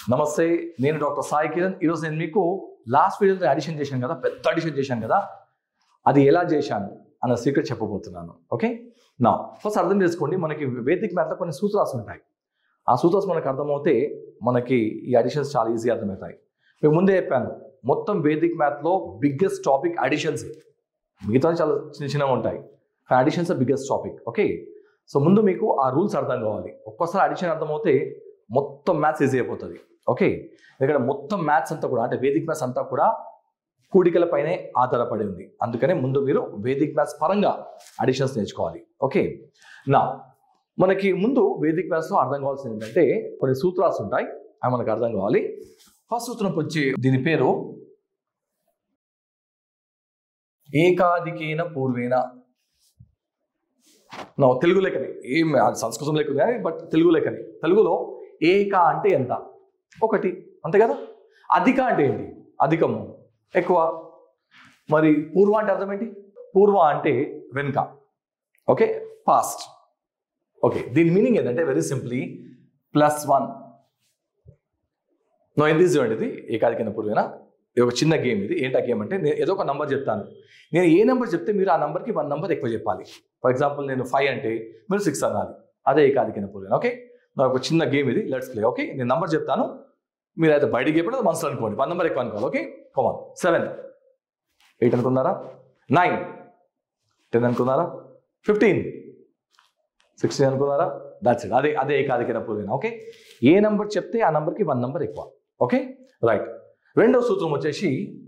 నమస్తే నేను డాక్టర్ సాయి కిరణ్ ఈరోజు నేను మీకు లాస్ట్ వీడియోలో అడిషన్ చేశాను కదా పెద్ద అడిషన్ చేశాను కదా అది ఎలా చేశాను అన్న సీక్రెట్ చెప్పబోతున్నాను ఓకే నా ఫస్ట్ అర్థం చేసుకోండి మనకి వేదిక మ్యాథ్లో కొన్ని సూత్రాలు ఉంటాయి ఆ సూత్రాలు మనకు అర్థమవుతే మనకి ఈ అడిషన్స్ చాలా ఈజీగా అర్థమవుతాయి మీకు ముందే చెప్పాను మొత్తం వేదిక్ మ్యాథ్లో బిగ్గెస్ట్ టాపిక్ అడిషన్స్ మిగతా చాలా చిన్న చిన్నగా ఉంటాయి కానీ additions biggest topic okay so ముందు మీకు ఆ రూల్స్ అర్థం కావాలి ఒక్కోసారి అడిషన్ అర్థమవుతే మొత్తం మ్యాథ్స్ ఈజీ అయిపోతుంది ఓకే ఇక్కడ మొత్తం మ్యాథ్స్ అంతా కూడా అంటే వేదిక్ మ్యాథ్స్ అంతా కూడా కూడికలపైనే ఆధారపడి ఉంది అందుకనే ముందు మీరు వేదిక్ మ్యాథ్స్ పరంగా అడిషన్స్ నేర్చుకోవాలి ఓకే నా మనకి ముందు వేదిక్ మ్యాథ్స్లో అర్థం కావాల్సింది ఏంటంటే కొన్ని సూత్రాలు ఉంటాయి అవి మనకు అర్థం కావాలి ఫస్ట్ సూత్రం వచ్చి దీని పేరు ఏకాదికేన పూర్వేన నా తెలుగు లెక్కని ఏం అది సంస్కృతం లెక్క కానీ బట్ తెలుగు లెక్కని తెలుగులో ఏక అంటే ఎంత ఒకటి అంతే కదా అధిక అంటే ఏంటి అధికము ఎక్కువ మరి పూర్వ అంటే అర్థం ఏంటి పూర్వ అంటే వెనుక ఓకే పాస్ట్ ఓకే దీని మీనింగ్ ఏంటంటే very simply plus one no ఎంత ఈజీ అండి ఇది ఏకాదికైన పూర్వేనా ఇది ఒక చిన్న గేమ్ ఇది ఏంటా గేమ్ అంటే నేను ఏదో ఒక నంబర్ చెప్తాను నేను ఏ నెంబర్ చెప్తే మీరు ఆ నెంబర్కి వన్ నెంబర్ ఎక్కువ చెప్పాలి ఫర్ ఎగ్జాంపుల్ నేను ఫైవ్ అంటే మీరు సిక్స్ అనాలి అదే ఏకాదికైన పూర్వేనా ఓకే నాకు ఒక చిన్న గేమ్ ఇది లెట్స్ ప్లే ఓకే నేను నంబర్ చెప్తాను మీరు అయితే బయటికి చెప్పడం మనసులో అనుకోండి వన్ నెంబర్ ఎక్కువ అనుకోవాలి ఓకే కమాన్ సెవెన్ ఎయిట్ అనుకున్నారా నైన్ టెన్ అనుకున్నారా ఫిఫ్టీన్ సిక్స్టీన్ అనుకున్నారా దాట్స్ ఇట్ అదే అదే ఏకాదికైన పూర్వేనా ఓకే ఏ నెంబర్ చెప్తే ఆ నెంబర్కి వన్ నెంబర్ ఎక్కువ ఓకే రైట్ రెండవ సూత్రం వచ్చేసి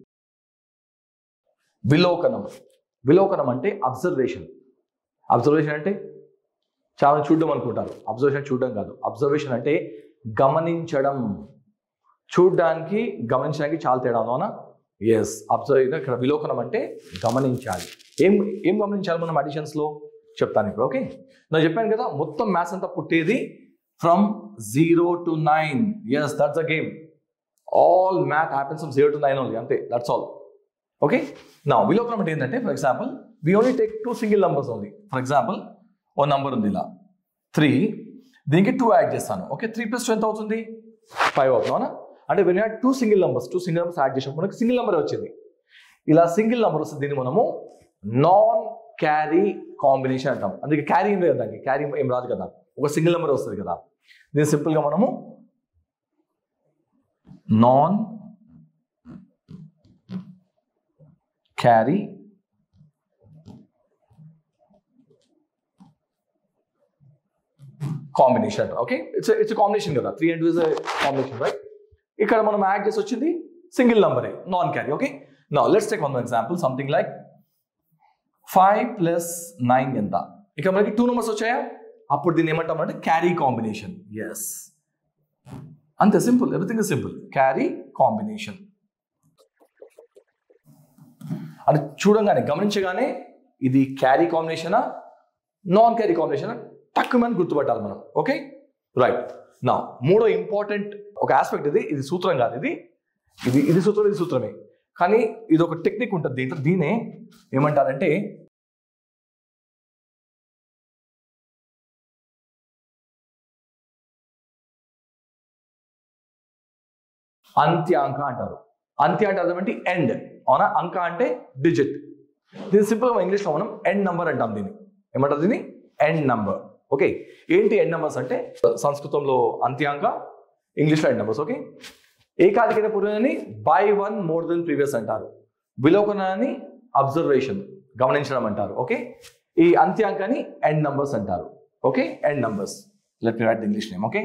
విలోకనం విలోకనం అంటే అబ్జర్వేషన్ అబ్జర్వేషన్ అంటే చాలా చూడడం అనుకుంటారు అబ్జర్వేషన్ చూడడం కాదు అబ్జర్వేషన్ అంటే గమనించడం చూడడానికి గమనించడానికి చాలా తేడా అవునా ఎస్ అబ్జర్వ్ ఇక్కడ విలోకనం అంటే గమనించాలి ఏం ఏం గమనించాలి మనం అడిషన్స్లో చెప్తాను ఇప్పుడు ఓకే నేను చెప్పాను కదా మొత్తం మ్యాథ్స్ అంతా పుట్టేది from zero to nine yes that's a game all math happens from zero to nine only అంతే దట్స్ ఆల్ ఓకే నా విలోకనం అంటే ఏంటంటే for example we only take two single numbers only for example ఓ number ఉంది ఇలా three దీనికి two add చేస్తాను ఓకే త్రీ ప్లస్ టూ ఎంత అవుతుంది ఫైవ్ అవుతుంది అవునా అంటే when add two single numbers two single numbers add చేసినప్పుడు మనకి సింగిల్ నెంబర్ వచ్చింది ఇలా సింగిల్ నెంబర్ వస్తుంది దీన్ని మనము నాన్ క్యారీ కాంబినేషన్ అంటాం అందుకే క్యారీ ఏం లేదు దానికి క్యారీ ఏం రాదు కదా ఒక సింగిల్ నెంబర్ వస్తుంది కదా దీన్ని సింపుల్గా మనము non carry combination okay it's it's combination కదా three and is combination right ఇక్కడ మనం యాడ్ చేసి వచ్చింది సింగిల్ నంబరే నాన్ క్యారీ ఓకే నా let's take one example something like five plus nine ఎంత ఇక మనకి టూ నెంబర్స్ వచ్చాయా అప్పుడు దీన్ని ఏమంటాం అంటే క్యారీ కాంబినేషన్ ఎస్ అంతే simple everything is simple carry combination అది చూడంగానే గమనించగానే ఇది క్యారీ కాంబినేషనా నాన్ క్యారీ కాంబినేషనా టక్కుమని గుర్తుపట్టాలి మనం ఓకే రైట్ నా మూడో ఇంపార్టెంట్ ఒక ఆస్పెక్ట్ ఇది ఇది సూత్రం కాదు ఇది ఇది ఇది సూత్రం ఇది సూత్రమే కానీ ఇది ఒక టెక్నిక్ ఉంటుంది దీంట్లో దీనే ఏమంటారంటే అంత్యాంక అంటారు అంత్య అంటే అర్థం ఏంటి ఎండ్ అవునా అంక అంటే డిజిట్ దీని సింపుల్గా ఇంగ్లీష్లో మనం ఎండ్ నంబర్ అంటాం దీన్ని ఏమంటారు దీన్ని ఎండ్ నంబర్ ఓకే ఏంటి ఎండ్ నంబర్స్ అంటే సంస్కృతంలో అంత్యాంక ఇంగ్లీష్లో ఎండ్ నంబర్స్ ఓకే ఏకాధికైన పూర్వని by one more than previous అంటారు విలోకనాన్ని అబ్జర్వేషన్ గమనించడం అంటారు ఓకే ఈ అంత్యాంకాన్ని ఎండ్ నంబర్స్ అంటారు okay end numbers let me write the English name okay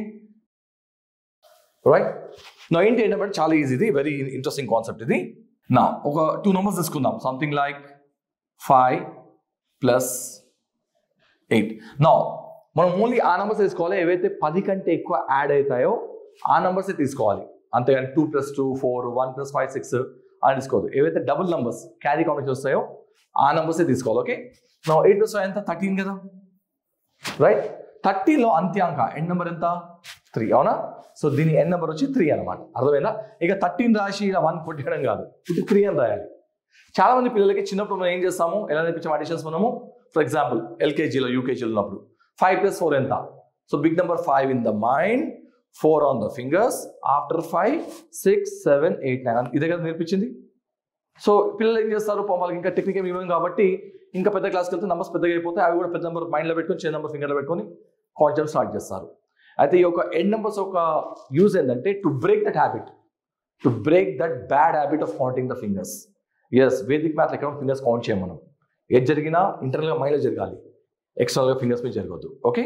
right నా ఏంటి ఏంటంటే చాలా ఈజీ ఇది వెరీ ఇంట్రెస్టింగ్ కాన్సెప్ట్ ఇది నా ఒక టూ నెంబర్స్ తీసుకుందాం something like five plus eight నా మనం ఓన్లీ ఆ నెంబర్స్ తీసుకోవాలి ఏవైతే పది కంటే ఎక్కువ యాడ్ అవుతాయో ఆ నెంబర్సే తీసుకోవాలి అంతేగాని two plus two four one plus five six అని తీసుకోవద్దు ఏవైతే డబుల్ నెంబర్స్ క్యారీ కాంబినేషన్ వస్తాయో ఆ నెంబర్సే తీసుకోవాలి ఓకే నా ఎయిట్ ప్లస్ ఫైవ్ ఎంత థర్టీన్ కదా రైట్ థర్టీలో అంత్యాంక ఎండ్ నెంబర్ ఎంత త్రీ అవునా సో దీని ఎన్ నెంబర్ వచ్చి త్రీ అనమాట అర్థమైందా ఇక థర్టీన్ రాసి ఇలా వన్ కొట్టడం కాదు ఇది త్రీ అని రాయాలి చాలా మంది పిల్లలకి చిన్నప్పుడు మనం ఏం చేస్తాము ఎలా నేర్పించాము అడిషన్స్ మనము ఫర్ ఎగ్జాంపుల్ ఎల్కేజీలో యూకేజీలో ఉన్నప్పుడు ఫైవ్ ప్లస్ ఫోర్ ఎంత so big number five in the mind four on the fingers after five six seven eight nine ఇదే కదా నేర్పించింది సో పిల్లలు ఏం చేస్తారు పాపం వాళ్ళకి ఇంకా టెక్నిక్ ఏమి ఇవ్వం కాబట్టి ఇంకా పెద్ద క్లాస్కి వెళ్తే నెంబర్స్ పెద్దగా అయిపోతే అవి కూడా పెద్ద నెంబర్ మైండ్లో పెట్టుకొని చిన్న నెంబర్ ఫింగర్లో పెట్టుకొని కాన్సెప్ట్ స్టార్ట్ చేస్తారు అయితే ఈ యొక్క ఎండ్ నెంబర్స్ ఒక యూజ్ ఏంటంటే to break that habit to break that bad habit of counting the fingers yes Vedic math ఎక్కడ ఫింగర్స్ కౌంట్ చేయం మనం ఏది జరిగినా ఇంటర్నల్గా మైండ్లో జరగాలి ఎక్స్టర్నల్గా ఫింగర్స్ మీద జరగద్దు ఓకే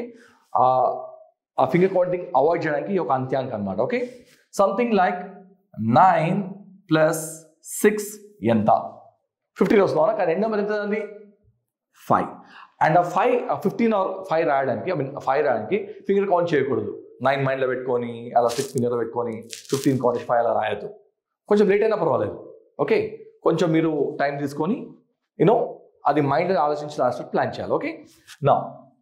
ఆ ఫింగర్ కౌంటింగ్ అవాయిడ్ చేయడానికి ఒక అంత్యాంక్ అనమాట okay something like nine plus six ఎంత ఫిఫ్టీన్ వస్తున్నారా కానీ ఎండ్ నెంబర్ ఎంత అండి ఫైవ్ అండ్ ఆ ఫైవ్ ఫిఫ్టీన్ ఆర్ ఫైవ్ రాయడానికి ఐ మీన్ ఫైవ్ రాయడానికి ఫింగర్ కౌంట్ చేయకూడదు నైన్ మైండ్లో పెట్టుకొని అలా సిక్స్ ఫింగర్లో పెట్టుకొని ఫిఫ్టీన్ కౌంట్ ఫైవ్ అలా రాయద్దు కొంచెం లేట్ అయినా పర్వాలేదు ఓకే కొంచెం మీరు టైం తీసుకొని యూనో అది మైండ్ ఆలోచించి రాసినట్టు ప్లాన్ చేయాలి ఓకే నా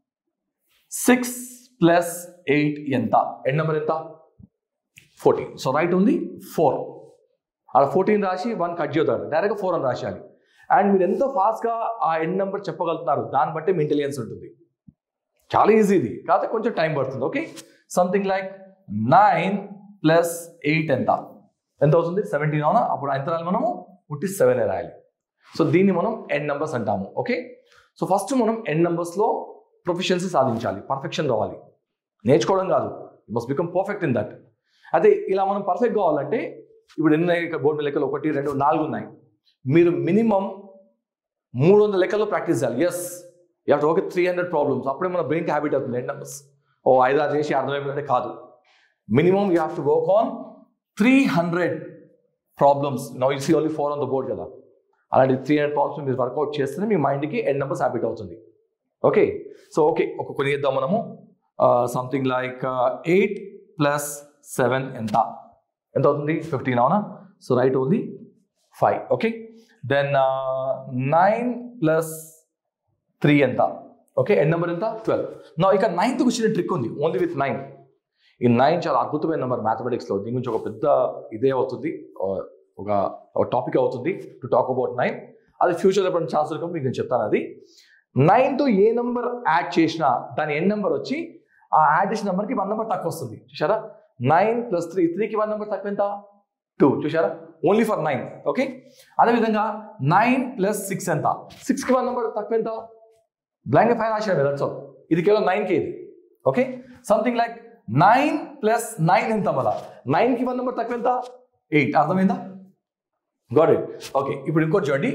సిక్స్ ప్లస్ ఎయిట్ ఎంత ఎండ్ నెంబర్ ఎంత ఫోర్టీన్ సో రైట్ ఉంది ఫోర్ అలా ఫోర్టీన్ రాసి వన్ కట్ చేద్దాం డైరెక్ట్గా ఫోర్ అని రాసేయాలి అండ్ మీరు ఎంత ఫాస్ట్గా ఆ ఎండ్ నెంబర్ చెప్పగలుగుతున్నారు దాన్ని బట్టి మీ ఇంటెలిజెన్స్ ఉంటుంది చాలా ఈజీ ఇది కాకపోతే కొంచెం టైం పడుతుంది okay something like nine plus eight ఎంత ఎంత అవుతుంది సెవెంటీన్ అవునా అప్పుడు ఎంత రాయాలి మనము ఉట్టి సెవెన్ రాయాలి సో దీన్ని మనం ఎండ్ నెంబర్స్ అంటాము ఓకే సో ఫస్ట్ మనం ఎండ్ నెంబర్స్లో ప్రొఫిషియన్సీ సాధించాలి పర్ఫెక్షన్ రావాలి నేర్చుకోవడం కాదు you must become perfect in that అదే ఇలా మనం పర్ఫెక్ట్ కావాలంటే ఇప్పుడు ఎన్ని ఉన్నాయి ఇక్కడ బోర్డు లెక్కలు ఒకటి రెండు నాలుగు ఉన్నాయి మీరు మినిమం మూడు వందల లెక్కల్లో ప్రాక్టీస్ చేయాలి yes you have to work three hundred problems అప్పుడే మన బ్రెయిన్కి హ్యాబిట్ అవుతుంది ఎండ్ నెంబర్స్ ఓ ఐదు ఆరు చేసి అర్థమైపోయిందంటే కాదు minimum you have to work on three hundred problems now you see only four on the board కదా అలాంటి త్రీ హండ్రెడ్ ప్రాబ్లమ్స్ మీరు వర్కౌట్ చేస్తేనే మీ మైండ్కి ఎండ్ నెంబర్స్ హ్యాబిట్ అవుతుంది ఓకే సో ఓకే ఒక కొన్ని చేద్దాం మనము something like eight plus seven ఎంత ఎంత అవుతుంది ఫిఫ్టీన్ అవునా సో రైట్ ఉంది five okay then nine plus three ఎంత ఓకే ఎండ్ నెంబర్ ఎంత ట్వెల్వ్ నా ఇక నైన్త్ వచ్చిన ట్రిక్ ఉంది ఓన్లీ విత్ నైన్ ఈ నైన్ చాలా అద్భుతమైన నెంబర్ మ్యాథమెటిక్స్లో దీని గురించి ఒక పెద్ద ఇదే అవుతుంది ఆ, ఒక టాపిక్ అవుతుంది టు టాక్ అబౌట్ నైన్ అది ఫ్యూచర్లో ఎప్పుడు ఛాన్స్ దొరికినప్పుడు మీకు నేను చెప్తాను అది నైన్తో ఏ నెంబర్ యాడ్ చేసినా దాని ఎన్ నెంబర్ వచ్చి ఆ యాడ్ చేసిన నెంబర్కి వన్ నెంబర్ తక్కువ వస్తుంది చూసారా నైన్ ప్లస్ త్రీ త్రీకి వన్ నెంబర్ తక్కువ ఎంత టూ చూసారా ఓన్లీ ఫర్ నైన్ ఓకే అదేవిధంగా నైన్ ప్లస్ సిక్స్ ఎంత సిక్స్కి వన్ నెంబర్ తక్కువ ఎంత బ్లాంక్ ఫైవ్ రాశాను దట్స్ ఆల్ ఇది కేవలం నైన్కి ఇది okay something like nine plus nine ఎంత మళ్ళా నైన్కి వన్ నెంబర్ తక్కువ ఎంత ఎయిట్ అర్థమైందా గాడ్ ఇట్ ఓకే ఇప్పుడు ఇంకోటి చూడండి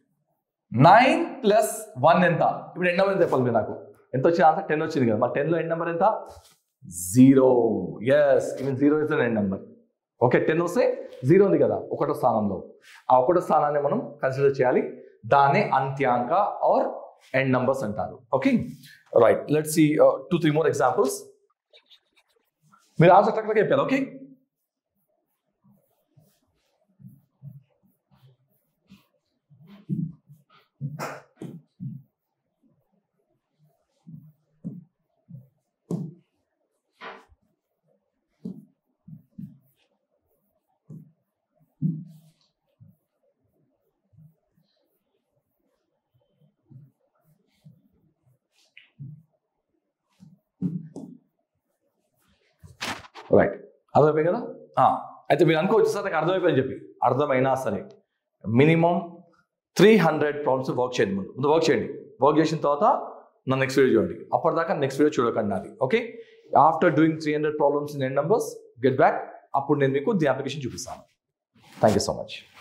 నైన్ ప్లస్ వన్ ఎంత ఇప్పుడు ఎండ్ నెంబర్ ఎంత చెప్పాలి మీరు నాకు ఎంత వచ్చిన ఆన్సర్ టెన్ వచ్చింది కదా మరి టెన్లో ఎండ్ నెంబర్ ఎంత zero yes even zero is end number okay ten వస్తే జీరో ఉంది కదా ఒకటో స్థానంలో ఆ ఒకటో స్థానాన్ని మనం కన్సిడర్ చేయాలి దాన్నే అంత్యాంక ఆర్ ఎండ్ నంబర్స్ అంటారు okay right let see two three more examples మీరు ఆన్సర్ టక్ చెప్పారు ఓకే రైట్ అర్థమైపోయి కదా ఆ, అయితే మీరు అనుకోవచ్చు సార్ నాకు అర్థమైపోయింది చెప్పి అర్థమైనా సరే minimum three hundred problems work చేయండి ముందు ముందు వర్క్ చేయండి వర్క్ చేసిన తర్వాత నా నెక్స్ట్ వీడియో చూడండి అప్పటిదాకా నెక్స్ట్ వీడియో చూడకండి నాది okay after doing three hundred problems in end numbers get back అప్పుడు నేను మీకు ది అప్లికేషన్ చూపిస్తాను థ్యాంక్ యూ సో మచ్